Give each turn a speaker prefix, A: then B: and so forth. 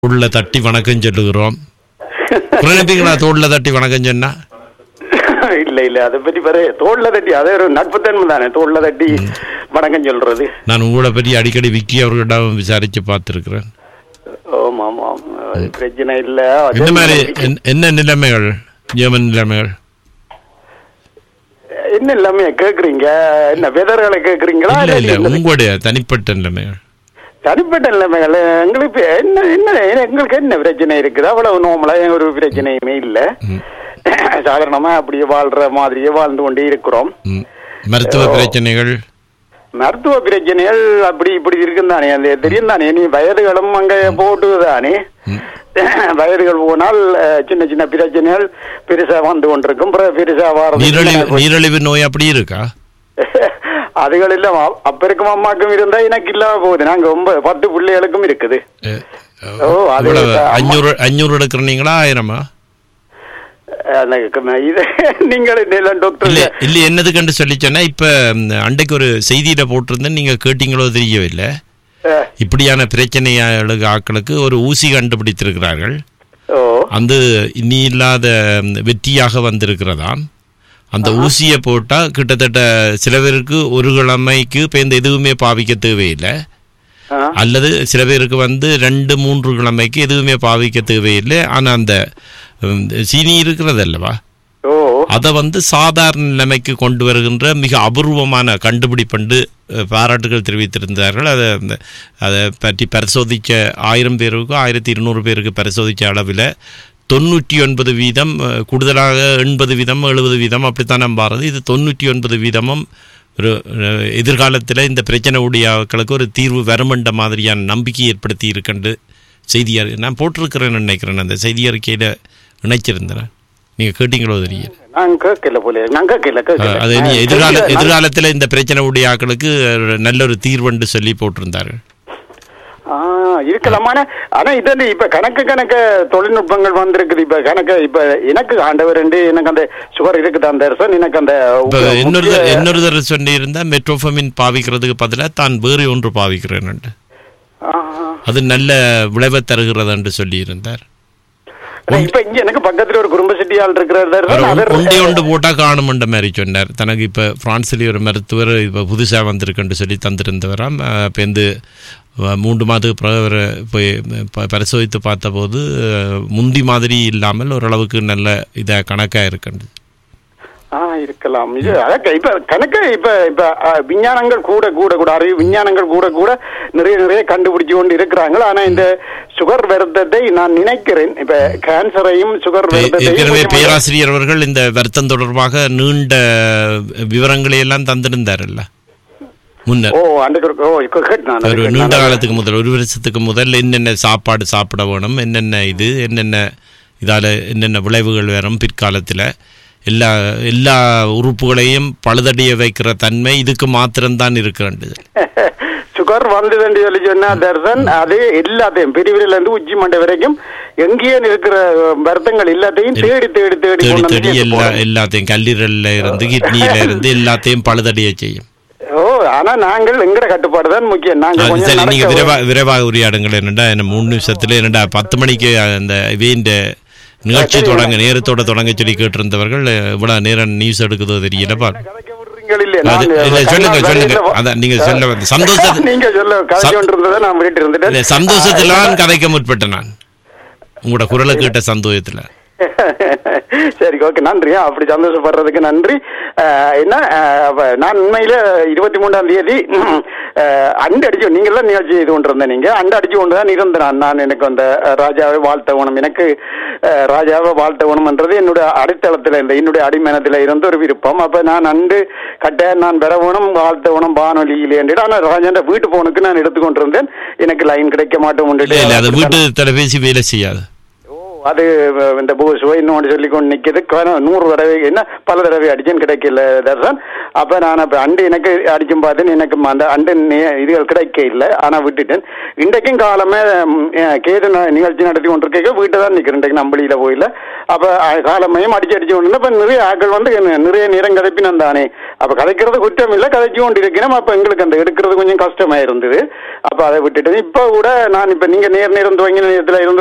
A: உள்ள தட்டி வணக்கம் சொல்லுகிறோம் புரிஞ்சுப்பீங்களா தோல்ல தட்டி வணக்கம் சொன்னா
B: இல்ல இல்ல அதை பத்தி பாரு தோல்ல தட்டி அது ஒரு நட்புத்தன்மை தானே தோல்ல தட்டி வணக்கம் சொல்றது
A: நான் உங்களை பற்றி அடிக்கடி விக்கி அவர்களிடம் விசாரிச்சு பார்த்துருக்கிறேன்
B: ஆமா ஆமா அது பிரச்சனை இல்ல அது
A: இந்த மாதிரி என்ன- என்ன நிலைமைகள் ஜெர்மன் நிலைமைகள்
B: என்ன எல்லாமே கேக்குறீங்க என்ன வெதர்களை கேக்குறீங்களா
A: இல்ல இல்ல
B: இல்லாட்டி
A: உங்களுடைய தனிப்பட்ட நிலைமைகள்
B: தனிப்பட்ட நிலைமைகள் எங்களுக்கு என்ன என்ன எங்களுக்கு என்ன பிரச்சனை இருக்குது அவ்வளவு நோமலா ஒரு பிரச்சனையுமே இல்ல சாதாரணமா அப்படியே வாழ்ற மாதிரியே வாழ்ந்து கொண்டே இருக்கிறோம்
A: ம். மருத்துவ பிரச்சனைகள்
B: மருத்துவ பிரச்சனைகள் அப்படி இப்படி இருக்கும் தானே அந்த தெரியும் தானே நீ வயதுகளும் அங்க போட்டு தானே வயதுகள் போனால் அஹ், சின்ன சின்ன பிரச்சனைகள் பெருசா வந்து கொண்டிருக்கும் பிறகு பெருசா
A: நீரிழிவு
B: வாரது
A: நீரிழிவு நோய் அப்படி இருக்கா
B: அதுகள் இல்ல அப்ப இருக்கும் அம்மாக்கும் இருந்தா எனக்கு இல்லாம போகுது நாங்க ரொம்ப பத்து பிள்ளைகளுக்கும் இருக்குது
A: அஹ்,
B: ஓ, அது
A: இவ்வளவு
B: அம்மா-
A: அஞ்சூறு அஞ்சூறு எடுக்கிறீங்களா ஆயிரமா
B: எனக்கு இது நீங்கள் என்ன டாக்டர்
A: இல்ல இல்ல என்னது கண்டு சொல்லி சொன்னா இப்ப ம், அன்றைக்கு ஒரு செய்தியில போட்டிருந்தேன் நீங்க கேட்டீங்களோ தெரியவில்லை
B: அஹ்,
A: இப்படியான பிரச்சனையாளு ஆட்களுக்கு ஒரு ஊசி கண்டுபிடித்திருக்கிறார்கள்
B: ஓ
A: அந்த இனி இல்லாத ம், வெற்றியாக வந்திருக்கிறதாம் அந்த ஊசியை போட்டா கிட்டத்தட்ட சில பேருக்கு ஒரு கிழமைக்கு இப்போ இந்த எதுவுமே பாவிக்க தேவையில்லை
B: ஆ,
A: அல்லது சில பேருக்கு வந்து ரெண்டு மூன்று கிழமைக்கு எதுவுமே பாவிக்க தேவையில்லை ஆனா அந்த ம், சீனி இருக்கிறது அல்லவா
B: ஓ
A: அதை வந்து சாதாரண நிலைமைக்கு கொண்டு வருகின்ற மிக அபூர்வமான கண்டுபிடிப்பண்டு அஹ், பாராட்டுகள் தெரிவித்திருந்தார்கள் அதை அந்த- அதை பற்றி பரிசோதிக்க ஆயிரம் பேருக்கு ஆயிரத்தி இருநூறு பேருக்கு பரிசோதித்த அளவில் தொண்ணூற்றி ஒன்பது வீதம் அஹ், கூடுதலாக எண்பது வீதம் எழுபது வீதம் அப்படித்தான் நம்பாறது இது தொண்ணூற்றி ஒன்பது வீதமும் ஒரு அஹ், எதிர்காலத்தில் இந்த பிரச்சனை உடையக்களுக்கு ஒரு தீர்வு வருமென்ற மாதிரியான நம்பிக்கை ஏற்படுத்தி இருக்கண்டு செய்தி அறி நான் போட்டிருக்கிறேன்னு நினைக்கிறேன் அந்த செய்தி அறிக்கையில் இணைச்சிருந்தேன் நீங்கள் கேட்டீங்களோ தெரியல
B: நான் கேட்கல போல நான் கேட்கல கேட்கல
A: அது நீ
B: நான்
A: எதிர்கால
B: கேட்கல.
A: எதிர்காலத்தில் இந்த பிரச்சனை உடைய ஆட்களுக்கு ஒரு நல்ல ஒரு தீர்வுன்னு சொல்லி போட்டிருந்தார்கள்
B: ஆ, இருக்கலாம் ஆனா ஆனா இது வந்து இப்ப கணக்கு கணக்க தொழில்நுட்பங்கள் வந்திருக்குது இப்ப கணக்கு இப்ப எனக்கு ஆண்டவர் ரெண்டு எனக்கு அந்த சுகர் இருக்குது அந்த அரசன் எனக்கு அந்த
A: இப்போ
B: முக்கிய-
A: இன்னொரு இன்னொரு தடவை சொல்லியிருந்தா மெட்ரோஃபமின் பாவிக்கிறதுக்கு பதிலாக தான் வேறு ஒன்று பாவிக்கிறேன்
B: ஆ, ஆ.
A: அது நல்ல விளைவை தருகிறது என்று சொல்லியிருந்தார்
B: ஆனா இப்ப இங்க எனக்கு பக்கத்துல ஒரு குடும்ப சிட்டியால் இருக்கிறார்
A: அவர்
B: அவர்
A: ஒன்றே ஒன்று போட்டால் காணுமென்ற மாதிரி சொன்னார் தனக்கு இப்போ பிரான்ஸ்லேயே ஒரு மருத்துவர் இப்போ புதுசாக வந்திருக்குன்னு சொல்லி தந்திருந்தவராம் இப்போ இந்த அஹ், மூன்று மாதத்துக்கு பிறகு அவரை போய் ப- பரிசோதித்து பார்த்தபோது அஹ், முந்தி மாதிரி இல்லாமல் ஓரளவுக்கு நல்ல இதாக கணக்காக இருக்குண்டு
B: ஆ இருக்கலாம் இது அதான் இப்ப கணக்கு இப்ப இப்ப ஆ, விஞ்ஞானங்கள் கூட கூட கூட அறிவு விஞ்ஞானங்கள் கூட கூட நிறைய நிறைய கண்டுபிடிச்சு கொண்டு இருக்கிறாங்க ஆனா இந்த சுகர் வருத்தத்தை நான் நினைக்கிறேன் இப்ப கேன்சரையும் சுகர்
A: ஏற்கனவே
B: வருத்தத்தையும்
A: பேராசிரியர் அவர்கள் இந்த வருத்தம் தொடர்பாக நீண்ட விவரங்களை எல்லாம் தந்திருந்தாரல்ல முன்னர்
B: ஓ அன்றைக்கு ஒரு- ஓ இப்ப கேட்டு நான்
A: ஒரு
B: அதுக்கு
A: நீண்ட
B: நான்
A: காலத்துக்கு முதல் ஒரு வருஷத்துக்கு முதல் என்னென்ன சாப்பாடு சாப்பிட வேணும் என்னென்ன இது என்னென்ன இதால் என்னென்ன விளைவுகள் வரும் பிற்காலத்தில் எல்லா எல்லா உறுப்புகளையும் பழுதடைய வைக்கிற தன்மை இதுக்கு மாத்திரம்தான் இருக்கிறது
B: சுகர் வந்ததுன்னு சொல்லி சொன்னா தர்சன் அது எல்லாத்தையும் பிரிவில இருந்து உச்சி மண்டை வரைக்கும் எங்கேயும் இருக்கிற வருத்தங்கள் எல்லாத்தையும் தேடி தேடி தேடி
A: தேடி
B: கொண்டு வந்து
A: தேடி
B: சேர்த்து
A: எல்லா
B: போடும்.
A: எல்லாத்தையும் கல்லீரல்ல இருந்து கிட்னியில இருந்து எல்லாத்தையும் பழுதடைய செய்யும்
B: ஓ ஆனா நாங்கள் எங்கட கட்டுப்பாடு தான் முக்கியம் நாங்க
A: அது
B: கொஞ்சம்
A: சரி நீங்க
B: நடக்க
A: விரைவா விரைவாக உரையாடுங்கள் என்னடா என்ன மூணு நிமிஷத்துல என்னடா பத்து மணிக்கு அந்த இவேண்ட நிகழ்ச்சி தொடங்க நேரத்தோட தொடங்க சொல்லி கேட்டிருந்தவர்கள் இவ்வளவு நேரம் நியூஸ் எடுக்குதோ தெரியல பாரு
B: கதைக்க விடுறீங்கள் இல்லையா?
A: அது
B: நாங்க
A: இல்ல சொல்லுங்க
B: கண்ணா
A: சொல்லுங்க
B: வரையில வா-
A: அதான் நீங்க சொல்ல வந்து சந்தோஷம்
B: நீங்க சொல்ல கதை கொண்டிருந்ததை நான் வீட்டு இருந்துட்டேன்
A: சந்தோஷத்துல நான் கதைக்க முற்பட்டேன் நான் உங்களோட குரலை கேட்ட சந்தோஷத்துல
B: சரி ஓகே நன்றி அப்படி சந்தோஷப்படுறதுக்கு நன்றி அஹ், என்ன அஹ், அப்ப நான் உண்மையில இருபத்தி மூணாம் தேதி அஹ், அண்டு அடிச்சு நீங்க எல்லாம் நிகழ்ச்சி இது கொண்டு இருந்தேன் நீங்க அண்டு அடிச்சு கொண்டு தான் இருந்தேன் நான் எனக்கு அந்த அஹ், ராஜாவை வாழ்த்த உணம் எனக்கு அஹ், ராஜாவை வாழ்த்த உணம்ன்றது என்னுடைய அடித்தளத்துல இந்த என்னுடைய அடிமனத்துல இருந்த ஒரு விருப்பம் அப்ப நான் அண்டு கட்டாயம் நான் பெற உணம் வாழ்த்த உணம் வானொலியில் என்று ஆனால் ராஜாண்ட வீட்டு போனுக்கு நான் எடுத்துக்கொண்டிருந்தேன் எனக்கு லைன் கிடைக்க மாட்டோம்
A: இல்ல இல்ல அது வீட்டு தொலைபேசி வேலை செய்யாது
B: ஓ அது அஹ், இந்த பூசுவோ இன்னொன்று சொல்லி கொண்டு நிற்கிது நூறு தடவை என்ன பல தடவை அடிச்சேன் கிடைக்கல தர்சன் அப்ப நான் அப்ப அண்டு எனக்கு அடிச்சும் பார்த்தேன் எனக்கு அந்த அண்டு நி- இதுகள் கிடைக்க இல்லை ஆனா விட்டுட்டேன் இன்றைக்கும் காலமே ம், அஹ், கேது ந- நிகழ்ச்சி நடத்தி கொண்டிருக்க வீட்டை தான் நிற்கிறேன் இன்றைக்கு நம்பளியில போயில அப்ப அஹ், காலமையும் அடிச்சு அடிச்சு கொண்டு இப்ப நிறைய ஆட்கள் வந்து என்ன- நிறைய நேரம் கதைப்பினம் தானே அப்ப கதைக்கிறது குற்றம் இல்லை கதைச்சு கொண்டு இருக்கிறோம் அப்ப எங்களுக்கு அந்த எடுக்கிறது கொஞ்சம் கஷ்டமா இருந்தது அப்ப அதை விட்டுட்டு இப்ப கூட நான் இப்ப நீங்க நேர் நேரம் துவங்கின நேரத்துல இருந்து